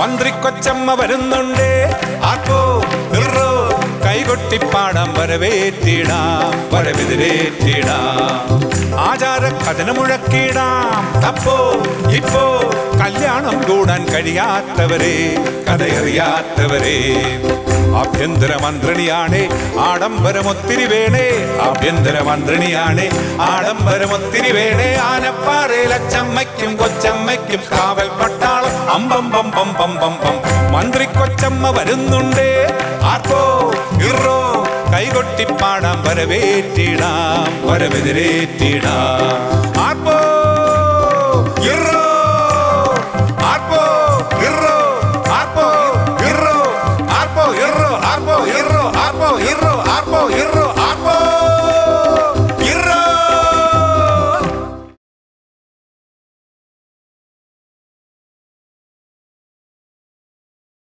മന്ത്രി കൊച്ചമ്മ വരുന്നുണ്ട് ആർക്കോ ഇറോ കൈകൊട്ടിപ്പാടാം വരവേറ്റിടാം വരവെതിരേറ്റിടാം ആചാര കഥന മുഴക്കിടാം തപ്പോ ഇപ്പോ കല്യാണം കൂടാൻ കഴിയാത്തവരെ കഥയറിയാത്തവരെ ആഭ്യന്തര മന്ത്രിണിയാണ് ആഡംബരം ഒത്തിരി വേണേ ആഭ്യന്തര മന്ത്രിണിയാണ് ആഡംബരം ഒത്തിരി വേണേ ആനപ്പാറയിലച്ചമ്മയ്ക്കും കൊച്ചമ്മയ്ക്കും കാവൽ പട്ടാളം അമ്പം പം പം പം പം പം മന്ത്രി കൊച്ചമ്മ വരുന്നുണ്ട് ആർക്കോ ഇറോ കൈകൊട്ടിപ്പാടാം വരവേറ്റിടാം വരവെതിരേറ്റിടാം ആർക്കോ